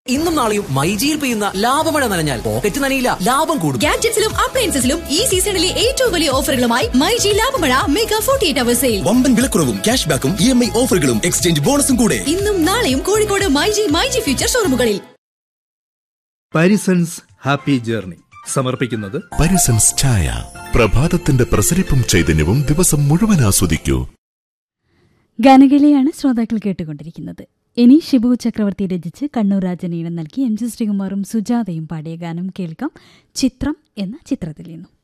ഇന്നും നാളെയും മൈജിയിൽ പെയ്യുന്ന ലാഭമഴ നനഞ്ഞാൽ പോക്കറ്റ് നനയില്ല ലാഭം കൂടും ഗാഡ്ജറ്റ്സിലും അപ്ലയൻസസിലും ഈ സീസണിലെ ഏറ്റവും വലിയ ഓഫറുകളുമായി മൈജി ലാഭമഴ mega forty eight hour sale വമ്പൻ വിലക്കുറവും ക്യാഷ് ബാക്കും ഇ എം ഐ ഓഫറുകളും എക്സ്ചേഞ്ച് ബോണസും കൂടെ ഇന്നും നാളെയും കോഴിക്കോട് മൈജി മൈജി ഫ്യൂച്ചർ ഷോറൂമുകളിൽ പാരിസൺസ് ഹാപ്പി ജേർണി സമർപ്പിക്കുന്നത് പരിസൻസ് ചായ പ്രഭാതത്തിന്റെ പ്രസരിപ്പും ചൈതന്യവും ദിവസം മുഴുവൻ ആസ്വദിക്കൂ ഗാനകേളിയാണ് ശ്രോതാക്കൾ കേട്ടുകൊണ്ടിരിക്കുന്നത് ഇനി ഷിബു ചക്രവർത്തി രചിച്ച് കണ്ണൂർ രാജനീണം നൽകി എം ജി ശ്രീകുമാറും സുജാതയും പാടിയ ഗാനം കേൾക്കാം ചിത്രം എന്ന ചിത്രത്തിൽ നിന്നും